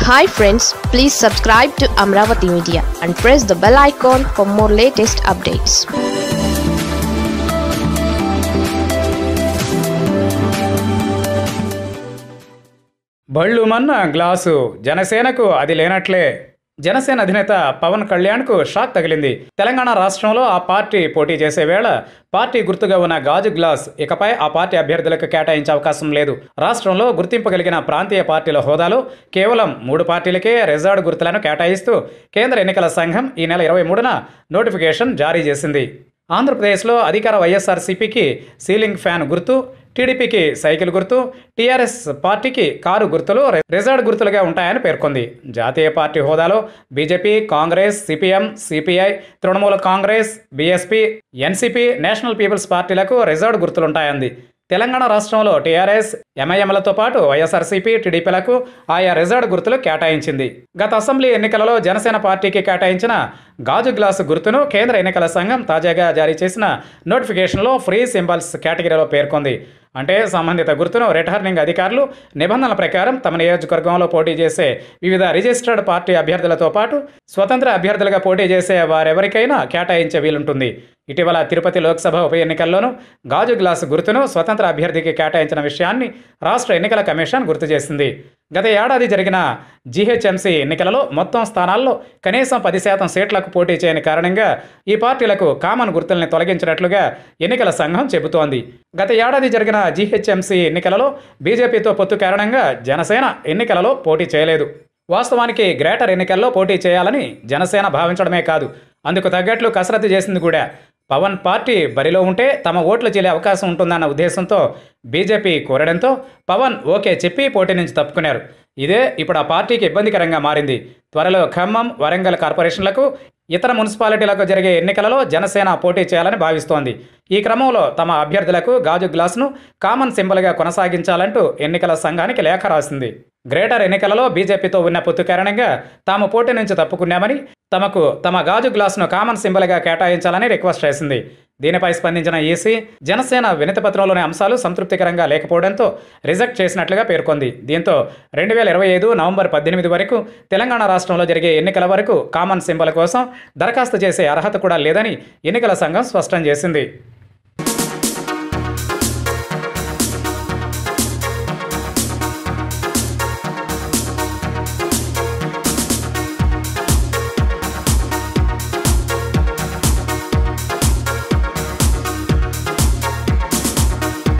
hi friends please subscribe to Amaravati media and press the bell icon for more latest updates బళ్ళు మన్న glass జనసేనకు అది లేనట్లే జనసేన అధినేత పవన్ కళ్యాణ్కు షాక్ తగిలింది తెలంగాణ రాష్ట్రంలో ఆ పార్టీ పోటీ చేసే వేళ పార్టీ గుర్తుగా ఉన్న గాజు గ్లాస్ ఇకపై ఆ పార్టీ అభ్యర్థులకు కేటాయించే అవకాశం లేదు రాష్ట్రంలో గుర్తింపగలిగిన ప్రాంతీయ పార్టీల హోదాలో కేవలం మూడు పార్టీలకే రిజర్వ్డ్ గుర్తులను కేటాయిస్తూ కేంద్ర ఎన్నికల సంఘం ఈ నెల ఇరవై మూడున నోటిఫికేషన్ జారీ చేసింది ఆంధ్రప్రదేశ్లో అధికార వైఎస్ఆర్సీపీకి సీలింగ్ ఫ్యాన్ గుర్తు టీడీపీకి సైకిల్ గుర్తు టీఆర్ఎస్ పార్టీకి కారు గుర్తులు రిజర్వ్డ్ గుర్తులుగా ఉంటాయని పేర్కొంది జాతీయ పార్టీ హోదాలో BJP Congress CPM CPI Trinamool Congress BSP NCP National People's పార్టీలకు రిజర్వ్డ్ గుర్తులుంటాయంది తెలంగాణ రాష్ట్రంలో టీఆర్ఎస్ ఎంఐఎంలతో పాటు వైఎస్ఆర్సీపీ టీడీపీలకు ఆయా రిజర్వ్డ్ గుర్తులు కేటాయించింది గత అసెంబ్లీ ఎన్నికలలో జనసేన పార్టీకి కేటాయించిన గాజు గ్లాసు గుర్తును కేంద్ర ఎన్నికల సంఘం తాజాగా జారీ చేసిన నోటిఫికేషన్లో ఫ్రీ సింబల్స్ కేటగిరీలో పేర్కొంది అంటే సంబంధిత గుర్తును రిటర్నింగ్ అధికారులు నిబంధనల ప్రకారం తమ నియోజకవర్గంలో పోటీ చేసే వివిధ రిజిస్టర్డ్ పార్టీ అభ్యర్థులతో పాటు స్వతంత్ర అభ్యర్థులుగా పోటీ చేసే వారెవరికైనా కేటాయించే వీలుంటుంది ఇటీవల తిరుపతి లోక్సభ ఉప ఎన్నికల్లోనూ గాజు గ్లాసు గుర్తును స్వతంత్ర అభ్యర్థికి కేటాయించిన విషయాన్ని రాష్ట్ర ఎన్నికల కమిషన్ గుర్తు చేసింది గత ఏడాది జరిగిన జీహెచ్ఎంసీ ఎన్నికలలో మొత్తం స్థానాల్లో కనీసం పది శాతం సీట్లకు పోటీ చేయని కారణంగా ఈ పార్టీలకు కామన్ గుర్తుల్ని తొలగించినట్లుగా ఎన్నికల సంఘం చెబుతోంది గత ఏడాది జరిగిన జీహెచ్ఎంసీ ఎన్నికలలో బీజేపీతో పొత్తు కారణంగా జనసేన ఎన్నికలలో పోటీ చేయలేదు వాస్తవానికి గ్రేటర్ ఎన్నికల్లో పోటీ చేయాలని జనసేన భావించడమే కాదు అందుకు తగ్గట్లు కసరత్తు చేసింది కూడా పవన్ పార్టీ బరిలో ఉంటే తమ ఓట్లు చెల్లే అవకాశం ఉంటుందన్న ఉద్దేశంతో బీజేపీ కోరడంతో పవన్ ఓకే చెప్పి పోటీ నుంచి తప్పుకున్నారు ఇదే ఇప్పుడు ఆ పార్టీకి ఇబ్బందికరంగా మారింది త్వరలో ఖమ్మం వరంగల్ కార్పొరేషన్లకు ఇతర మున్సిపాలిటీలకు జరిగే ఎన్నికలలో జనసేన పోటీ చేయాలని భావిస్తోంది ఈ క్రమంలో తమ అభ్యర్థులకు గాజు గ్లాసును కామన్ సింబల్గా కొనసాగించాలంటూ ఎన్నికల సంఘానికి లేఖ రాసింది గ్రేటర్ ఎన్నికలలో బీజేపీతో ఉన్న పొత్తు కారణంగా తాము పోటీ నుంచి తప్పుకున్నామని తమకు తమ గాజు గ్లాసును కామన్ సింబల్గా కేటాయించాలని రిక్వెస్ట్ చేసింది దీనిపై స్పందించిన ఈసీ జనసేన వినతిపత్రంలోని అంశాలు సంతృప్తికరంగా లేకపోవడంతో రిజెక్ట్ చేసినట్లుగా పేర్కొంది దీంతో రెండు వేల ఇరవై ఐదు నవంబర్ పద్దెనిమిది వరకు తెలంగాణ రాష్ట్రంలో జరిగే ఎన్నికల వరకు కామన్ సింబల్ కోసం దరఖాస్తు చేసే అర్హత కూడా లేదని ఎన్నికల సంఘం స్పష్టం చేసింది